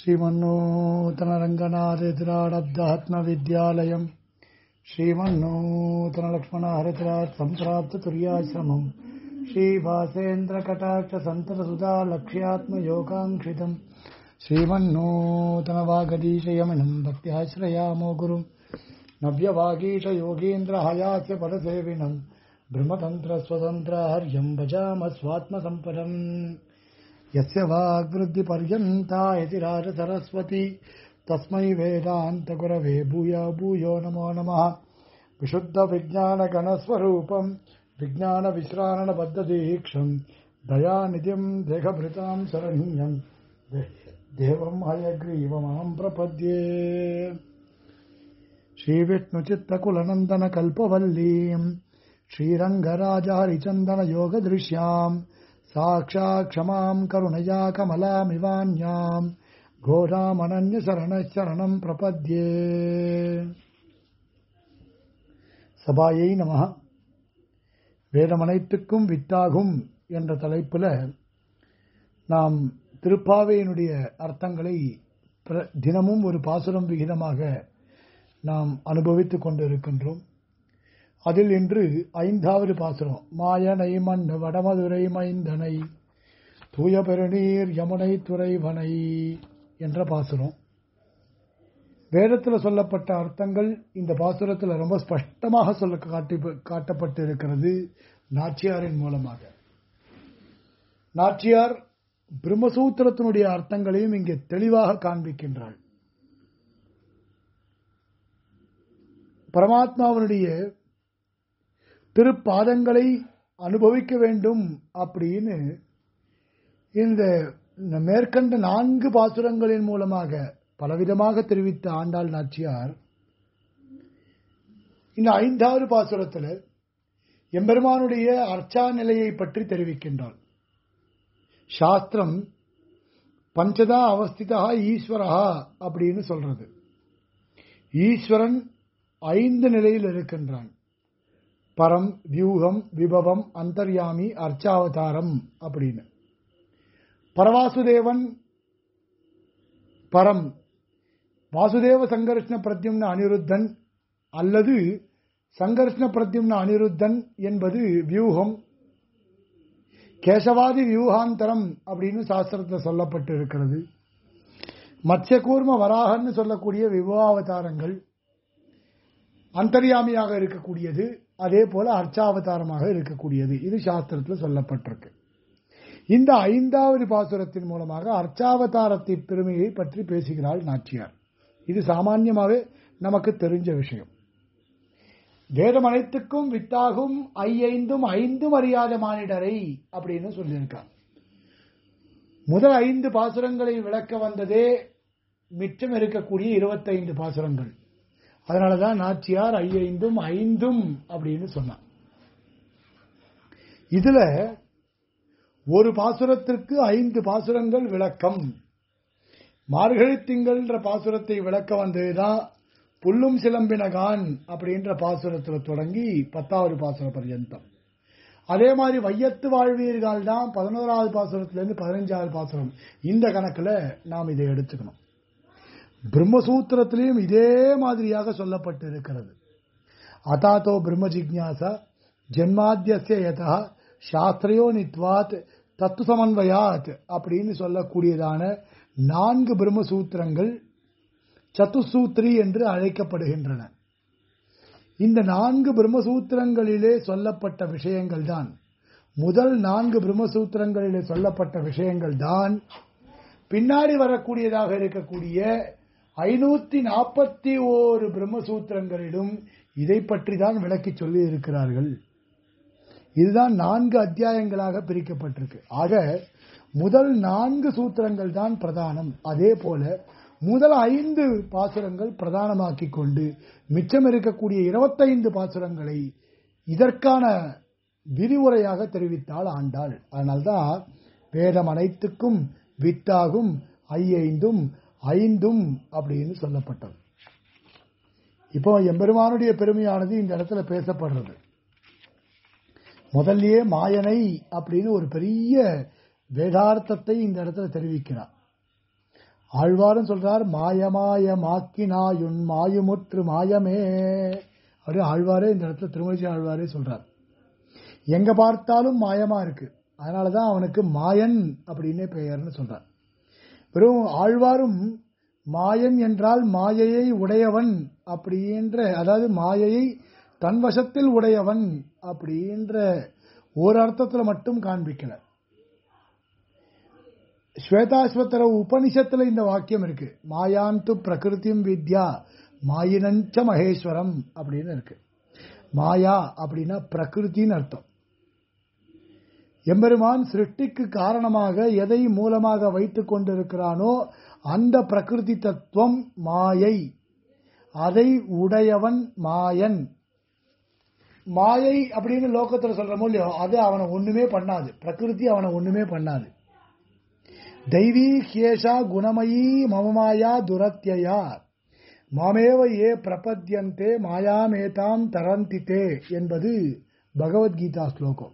श्रीमन्नूतनरङ्गनाथेतिराडब्धात्मविद्यालयम् श्रीमन्नूतनलक्ष्मणहरितिरात् सम्प्राप्ततुर्याश्रमम् श्रीभासेन्द्रकटाक्षसन्ततसुधा लक्ष्यात्मयोगाङ्क्षितम् श्रीमन्नूतनवागदीशयमिनम् भक्त्याश्रयामो गुरुम् नव्यवागीशयोगीन्द्रहयास्य पदसेविनम् ब्रह्मतन्त्रस्वतन्त्र हर्यम् भजाम स्वात्मसम्पदम् यस्य वाग्वृद्धिपर्यन्ता यति राजसरस्वती तस्मै वेदान्तगुरवे भूय भूयो नमो नमः विशुद्धविज्ञानगणस्वरूपम् विज्ञानविश्राणबद्धदीक्षम् दयानिधिम् देहभृताम् शरण्यम् देवम् हयग्रीवमाम् प्रपद्ये श्रीविष्णुचित्तकुलनन्दनकल्पवल्लीम् श्रीरङ्गराजहरिचन्दनयोगदृश्याम् साक्षात् क्षमाम् करुणया कमलामिवान्याम् घोरामनन्यशरणशरणम् प्रपद्ये சபாயை நம வேதமனைத்துக்கும் வித்தாகும் என்ற தலைப்பில் நாம் திருப்பாவையினுடைய அர்த்தங்களை தினமும் ஒரு பாசுரம் விகிதமாக நாம் அனுபவித்துக் கொண்டிருக்கின்றோம் அதில் இன்று ஐந்தாவது பாசுரம் மாயனை மண் வடமதுரை மைந்தனை தூய பெருநீர் யமுனை துறைவனை என்ற பாசுரம் வேதத்தில் சொல்லப்பட்ட அர்த்தங்கள் இந்த பாசுரத்தில் ரொம்ப ஸ்பஷ்டமாக சொல்ல காட்டி காட்டப்பட்டு இருக்கிறது நாச்சியாரின் மூலமாக நாச்சியார் பிரம்மசூத்திரத்தினுடைய அர்த்தங்களையும் இங்கே தெளிவாக காண்பிக்கின்றாள் பரமாத்மாவனுடைய திருப்பாதங்களை அனுபவிக்க வேண்டும் அப்படின்னு இந்த மேற்கண்ட நான்கு பாசுரங்களின் மூலமாக பலவிதமாக தெரிவித்த ஆண்டாள் நாச்சியார் இந்த ஐந்தாவது பாசுரத்தில் எம்பெருமானுடைய அர்ச்சா நிலையை பற்றி தெரிவிக்கின்றாள் சாஸ்திரம் பஞ்சதா அவஸ்திதா ஈஸ்வரா அப்படின்னு சொல்றது ஈஸ்வரன் ஐந்து நிலையில் இருக்கின்றான் பரம் வியூகம் விபவம் அந்தர்யாமி அர்ச்சாவதாரம் அப்படின்னு பரவாசுதேவன் பரம் வாசுதேவ சங்கர்ஷ்ண பிரத்யும்ன அனிருத்தன் அல்லது சங்கர்ஷ்ண பிரத்யும்ன அனிருத்தன் என்பது வியூகம் கேசவாதி வியூகாந்தரம் அப்படின்னு சாஸ்திரத்தில் சொல்லப்பட்டு இருக்கிறது மத்யகூர்ம வராகன்னு சொல்லக்கூடிய விவாவதாரங்கள் அந்தர்யாமியாக இருக்கக்கூடியது அதே போல அர்ச்சாவதாரமாக இருக்கக்கூடியது இது சாஸ்திரத்தில் சொல்லப்பட்டிருக்கு இந்த ஐந்தாவது பாசுரத்தின் மூலமாக அர்ச்சாவதாரத்தை பெருமையை பற்றி பேசுகிறாள் நாச்சியார் இது சாமான்யமாகவே நமக்கு தெரிஞ்ச விஷயம் வேதம் அனைத்துக்கும் வித்தாகும் ஐந்தும் ஐந்தும் அறியாத மானிடரை அப்படின்னு சொல்லியிருக்கார் முதல் ஐந்து பாசுரங்களை விளக்க வந்ததே மிச்சம் இருக்கக்கூடிய இருபத்தைந்து பாசுரங்கள் அதனாலதான் நாச்சியார் ஐந்தும் ஐந்தும் அப்படின்னு சொன்னார் இதுல ஒரு பாசுரத்திற்கு ஐந்து பாசுரங்கள் விளக்கம் மார்கழி திங்கள்ன்ற பாசுரத்தை விளக்க வந்ததுதான் புல்லும் சிலம்பினகான் அப்படின்ற பாசுரத்தில் தொடங்கி பத்தாவது பாசுர பர்யந்தம் அதே மாதிரி வையத்து வாழ்வீர்கள் தான் பதினோராவது பாசுரத்திலிருந்து பதினஞ்சாவது பாசுரம் இந்த கணக்கில் நாம் இதை எடுத்துக்கணும் பிரம்மசூத்திரத்திலையும் இதே மாதிரியாக சொல்லப்பட்டு இருக்கிறது அதாத்தோ பிரம்ம ஜிக்யாசா ஜென்மாத்தியசிய யதா சாஸ்திரையோ நித்வாத் தத்து சமன்வயாத் அப்படின்னு சொல்லக்கூடியதான நான்கு பிரம்மசூத்திரங்கள் சத்துசூத்ரி என்று அழைக்கப்படுகின்றன இந்த நான்கு பிரம்மசூத்திரங்களிலே சொல்லப்பட்ட விஷயங்கள் தான் முதல் நான்கு பிரம்மசூத்திரங்களிலே சொல்லப்பட்ட விஷயங்கள் தான் பின்னாடி வரக்கூடியதாக இருக்கக்கூடிய ஐநூத்தி நாற்பத்தி ஓரு பிரம்மசூத்திரங்களிலும் இதை பற்றி தான் விளக்கி சொல்லி இருக்கிறார்கள் இதுதான் நான்கு அத்தியாயங்களாக பிரிக்கப்பட்டிருக்கு ஆக முதல் நான்கு சூத்திரங்கள் தான் பிரதானம் அதே போல முதல் ஐந்து பாசுரங்கள் பிரதானமாக்கி கொண்டு மிச்சம் இருக்கக்கூடிய இருபத்தைந்து பாசுரங்களை இதற்கான விரிவுரையாக தெரிவித்தால் ஆண்டாள் அதனால்தான் வேதம் அனைத்துக்கும் வித்தாகும் ஐந்தும் ஐந்தும் அப்படின்னு சொல்லப்பட்டது இப்போ எம்பெருமானுடைய பெருமையானது இந்த இடத்துல பேசப்படுறது முதல்லயே மாயனை அப்படின்னு ஒரு பெரிய வேதார்த்தத்தை இந்த இடத்துல தெரிவிக்கிறார் ஆழ்வாரும் சொல்றார் மாயமாய மாக்கினாயுன் மாயுமுற்று மாயமே அப்படி ஆழ்வாரே இந்த இடத்துல திருமதி ஆழ்வாரே சொல்றார் எங்க பார்த்தாலும் மாயமா இருக்கு அதனாலதான் அவனுக்கு மாயன் அப்படின்னே பெயர்னு சொல்றார் வெறும் ஆழ்வாரும் மாயன் என்றால் மாயையை உடையவன் அப்படின்ற அதாவது மாயையை தன் வசத்தில் உடையவன் அப்படின்ற ஒரு அர்த்தத்துல மட்டும் காண்பிக்கல ஸ்வேதாஸ்வத்தர உபனிஷத்துல இந்த வாக்கியம் இருக்கு மாயாந்து பிரகிருதிம் வித்யா மாயினஞ்ச மகேஸ்வரம் அப்படின்னு இருக்கு மாயா அப்படின்னா பிரகிருத்தின்னு அர்த்தம் எம்பெருமான் சிருஷ்டிக்கு காரணமாக எதை மூலமாக வைத்துக் கொண்டிருக்கிறானோ அந்த பிரகிருதி தத்துவம் மாயை அதை உடையவன் மாயன் மாயை அப்படின்னு லோகத்துல சொல்றமோ இல்லையோ அது அவனை ஒண்ணுமே பண்ணாது பிரகிருதி அவனை ஒண்ணுமே பண்ணாது தெய்வீ ஹேஷா குணமயி மமமாயா துரத்தியா மாமேவ ஏ பிரபத்யந்தே மாயாமேதாம் தரந்தித்தே என்பது பகவத்கீதா ஸ்லோகம்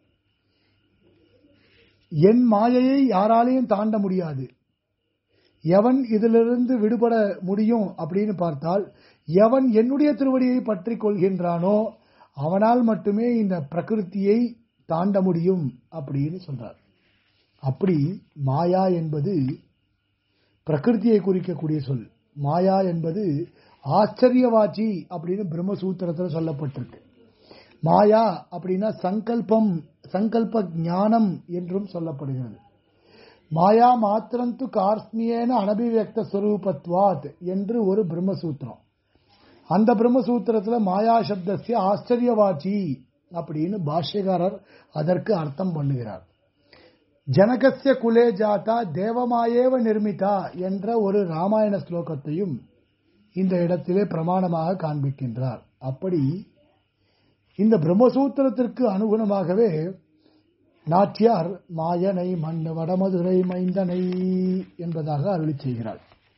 என் மாயையை யாராலையும் தாண்ட முடியாது எவன் இதிலிருந்து விடுபட முடியும் அப்படின்னு பார்த்தால் எவன் என்னுடைய திருவடியை பற்றி கொள்கின்றானோ அவனால் மட்டுமே இந்த பிரகிருத்தியை தாண்ட முடியும் அப்படின்னு சொல்றார் அப்படி மாயா என்பது பிரகிருத்தியை குறிக்கக்கூடிய சொல் மாயா என்பது ஆச்சரியவாச்சி அப்படின்னு பிரம்மசூத்திரத்தில் சொல்லப்பட்டிருக்கு மாயா அப்படின்னா சங்கல்பம் சங்கல்ப ஞானம் என்றும் சொல்லப்படுகிறது மாயா மாத்திரந்து கார்ஸ்மியேன அனபிவியக்த ஸ்வரூபத்வாத் என்று ஒரு பிரம்மசூத்திரம் அந்த பிரம்மசூத்திரத்துல மாயா சப்தசிய ஆச்சரியவாச்சி அப்படின்னு பாஷ்யகாரர் அதற்கு அர்த்தம் பண்ணுகிறார் ஜனகசிய குலே ஜாதா தேவமாயேவ நிர்மிதா என்ற ஒரு ராமாயண ஸ்லோகத்தையும் இந்த இடத்திலே பிரமாணமாக காண்பிக்கின்றார் அப்படி இந்த பிரம்மசூத்திரத்திற்கு அனுகுணமாகவே நாச்சியார் மாயனை மண் வடமதுரை மைந்தனை என்பதாக அருளி செய்கிறார்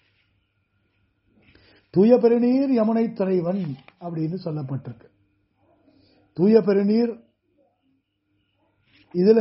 தூய பெருநீர் யமுனை துறைவன் அப்படின்னு சொல்லப்பட்டிருக்கு தூய பெருநீர் இதுல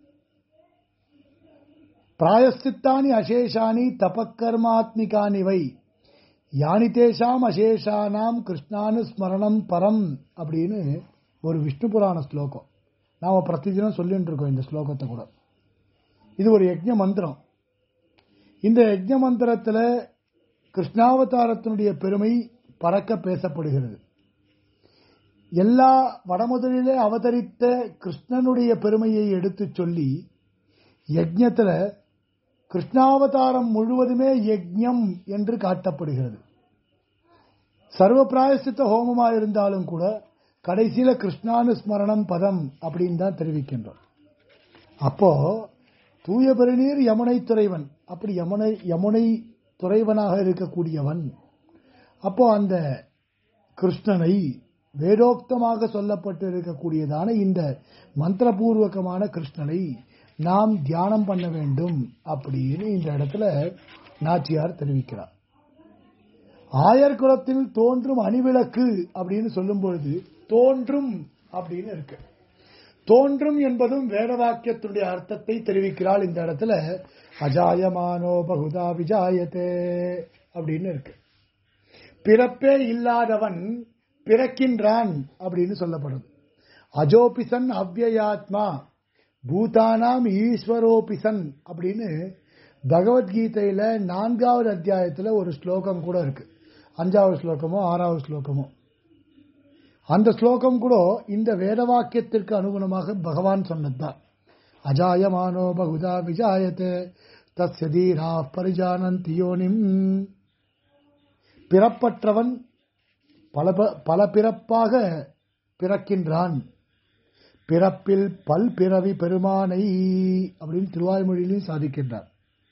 பிராயசித்தானி அசேஷானி தபக்கர்மாத்மிகானிவை யானி தேஷாம் அசேஷானாம் கிருஷ்ணானு ஸ்மரணம் பரம் அப்படின்னு ஒரு விஷ்ணு புராண ஸ்லோகம் நாம பிரதிதினம் சொல்லிட்டு இருக்கோம் இந்த ஸ்லோகத்தை கூட இது ஒரு யஜ்ஞ மந்திரம் இந்த யஜ்ஞ மந்திரத்தில் கிருஷ்ணாவதாரத்தினுடைய பெருமை பறக்க பேசப்படுகிறது எல்லா வடமுதலிலே அவதரித்த கிருஷ்ணனுடைய பெருமையை எடுத்துச் சொல்லி யஜ்ஞத்தில் கிருஷ்ணாவதாரம் முழுவதுமே யஜ்ஞம் என்று காட்டப்படுகிறது சர்வ பிராயசித்த ஹோமமாக இருந்தாலும் கூட கடைசியில கிருஷ்ணானுஸ்மரணம் பதம் அப்படின்னு தான் தெரிவிக்கின்றோம் அப்போ தூய பெருநீர் யமுனை துறைவன் அப்படி யமுனை யமுனை துறைவனாக இருக்கக்கூடியவன் அப்போ அந்த கிருஷ்ணனை வேதோக்தமாக சொல்லப்பட்டு இருக்கக்கூடியதான இந்த மந்திரபூர்வகமான கிருஷ்ணனை நாம் தியானம் பண்ண வேண்டும் அப்படின்னு இந்த இடத்துல நாச்சியார் தெரிவிக்கிறார் ஆயர் குலத்தில் தோன்றும் அணிவிளக்கு அப்படின்னு சொல்லும் பொழுது தோன்றும் அப்படின்னு இருக்கு தோன்றும் என்பதும் வேத வாக்கியத்தினுடைய அர்த்தத்தை தெரிவிக்கிறாள் இந்த இடத்துல அஜாயமானோ பகுதா விஜாயத்தே அப்படின்னு இருக்கு பிறப்பே இல்லாதவன் பிறக்கின்றான் அப்படின்னு சொல்லப்படுது அஜோபிசன் அவ்யயாத்மா பூதானாம் ஈஸ்வரோபிசன் அப்படின்னு பகவத்கீதையில நான்காவது அத்தியாயத்துல ஒரு ஸ்லோகம் கூட இருக்கு அஞ்சாவது ஸ்லோகமோ ஆறாவது ஸ்லோகமோ அந்த ஸ்லோகம் கூட இந்த வேத வாக்கியத்திற்கு அனுகுணமாக பகவான் சொன்னதுதான் அஜாயமானோ பகுதா விஜாயத்தே தஸ்ய தீரா பரிஜானந்தி யோனிம் பிறப்பற்றவன் பல பல பிறப்பாக பிறக்கின்றான் பிறப்பில் பல் பிறவி பெருமானை அப்படின்னு திருவாய்மொழியிலையும் சாதிக்கின்றார்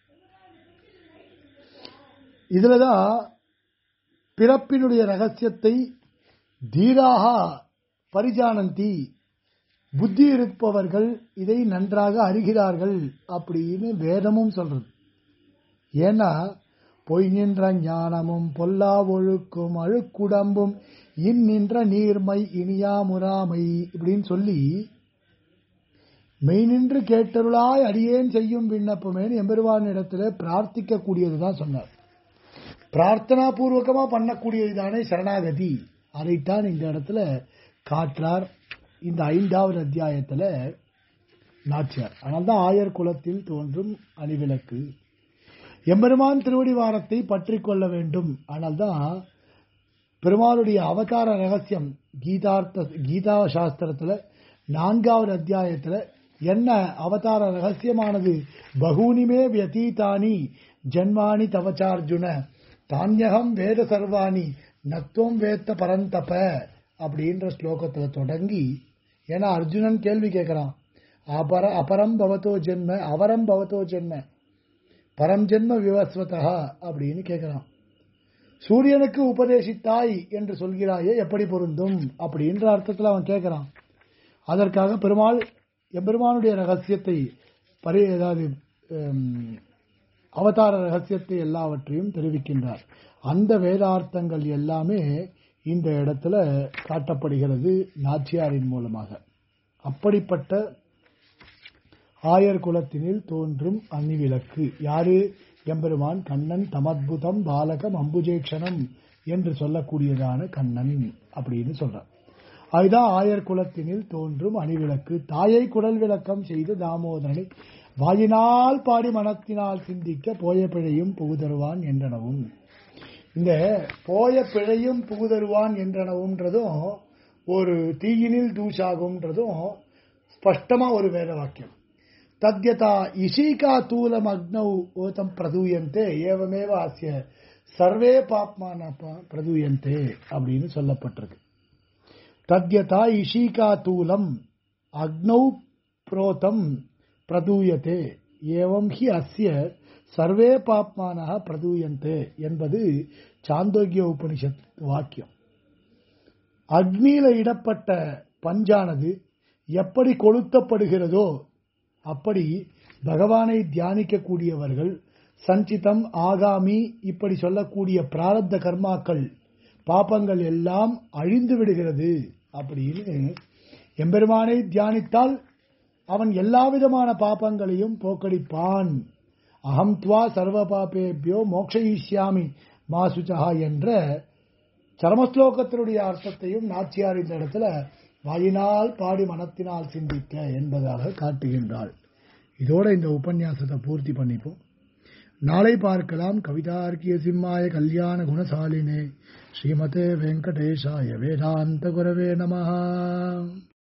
இதுலதான் பிறப்பினுடைய ரகசியத்தை தீராக பரிஜானந்தி புத்தி இருப்பவர்கள் இதை நன்றாக அறிகிறார்கள் அப்படின்னு வேதமும் சொல்றது ஏன்னா பொய் நின்ற ஞானமும் பொல்லா ஒழுக்கும் அழுக்குடம்பும் இந்நின்ற நீர்மை இனியா முறாமை இப்படின்னு சொல்லி மெய்நின்று கேட்டருளாய் அடியேன் செய்யும் விண்ணப்பமேன்னு எம்பெருவான் இடத்துல பிரார்த்திக்க கூடியதுதான் சொன்னார் பிரார்த்தனா பூர்வகமா பண்ணக்கூடியதுதானே சரணாகதி அதைத்தான் இந்த இடத்துல காற்றார் இந்த ஐந்தாவது அத்தியாயத்துல நாச்சியார் அதனால்தான் ஆயர் குலத்தில் தோன்றும் அணிவிளக்கு எம்பெருமான் திருவடி வாரத்தை பற்றி கொள்ள வேண்டும் அதனால்தான் பெருமாளுடைய அவதார ரகசியம் கீதார்த்த கீதா சாஸ்திரத்துல நான்காவது அத்தியாயத்துல என்ன அவதார ரகசியமானது பகூனிமே வியதீதானி ஜன்மானி தவச்சார்ஜுன தானியகம் வேத சர்வாணி நத்துவம் வேத்த பரந்தப அப்படின்ற ஸ்லோகத்துல தொடங்கி ஏன்னா அர்ஜுனன் கேள்வி கேட்கிறான் அபர அபரம் பவத்தோ ஜென்ம அவரம் பவத்தோ ஜென்ம பரம் ஜென்ம விவஸ்வதா அப்படின்னு கேட்கிறான் சூரியனுக்கு உபதேசித்தாய் என்று சொல்கிறாயே எப்படி பொருந்தும் அப்படின்ற அர்த்தத்தில் அவன் கேட்கிறான் அதற்காக பெருமாள் எம்பெருமானுடைய ரகசியத்தை பரி ஏதாவது ஹம், அவதார ரகசியத்தை எல்லாவற்றையும் தெரிவிக்கின்றார் அந்த வேதார்த்தங்கள் எல்லாமே இந்த இடத்துல காட்டப்படுகிறது நாச்சியாரின் மூலமாக அப்படிப்பட்ட ஆயர் குலத்தினில் தோன்றும் அணிவிளக்கு யாரு எம்பெருமான் கண்ணன் தமத்புதம் பாலகம் அம்புஜேக்ஷணம் என்று சொல்லக்கூடியதான கண்ணன் அப்படின்னு சொல்றார் அதுதான் ஆயர் குலத்தினில் தோன்றும் அணிவிளக்கு தாயை குடல் விளக்கம் செய்து தாமோதரனை வாயினால் பாடி மனத்தினால் சிந்திக்க போய பிழையும் புகுதருவான் என்றனவும் இந்த போய பிழையும் புகுதருவான் என்றனவும்ன்றதும் ஒரு தீயினில் தூஷாகும்ன்றதும் ஸ்பஷ்டமா ஒரு வேத வாக்கியம் தத்யதா இஷீகா தூலம் அக்னௌ ஓதம் பிரதூயந்தே ஏவமேவ ஆசிய சர்வே பாப்மான ப- பிரதூயந்தே அப்படின்னு சொல்லப்பட்டிருக்கு தத்யதா இஷீகா தூலம் அக்னௌ புரோதம் பிரதூயத்தே ஏவம் ஹி அஸ்ய சர்வே பாப்மானः பிரதூயந்தே என்பது சாந்தோக்கிய உபனிஷத் வாக்கியம் அக்னியில இடப்பட்ட பஞ்சானது எப்படி கொளுத்தப்படுகிறதோ அப்படி பகவானை தியானிக்கக்கூடியவர்கள் சஞ்சிதம் ஆகாமி இப்படி சொல்லக்கூடிய பிராரப்த கர்மாக்கள் பாபங்கள் எல்லாம் அழிந்து விடுகிறது அப்படின்னு எம்பெருமானை தியானித்தால் அவன் எல்லா விதமான பாபங்களையும் போக்கடிப்பான் அகம் துவா சர்வ பாபேபியோ மோக்ஷயிஷ்யாமி மாசுச்சா என்ற சரமஸ்லோகத்தினுடைய அர்த்தத்தையும் நாச்சியார் இந்த இடத்துல வாயினால் பாடி மனத்தினால் சிந்திக்க என்பதாக காட்டுகின்றாள் இதோட இந்த உபன்யாசத்தை பூர்த்தி பண்ணிப்போம் நாளை பார்க்கலாம் கவிதார்க்கிய சிம்மாய கல்யாண குணசாலினே ஸ்ரீமதே வெங்கடேஷாய வேதாந்த குரவே நமஹா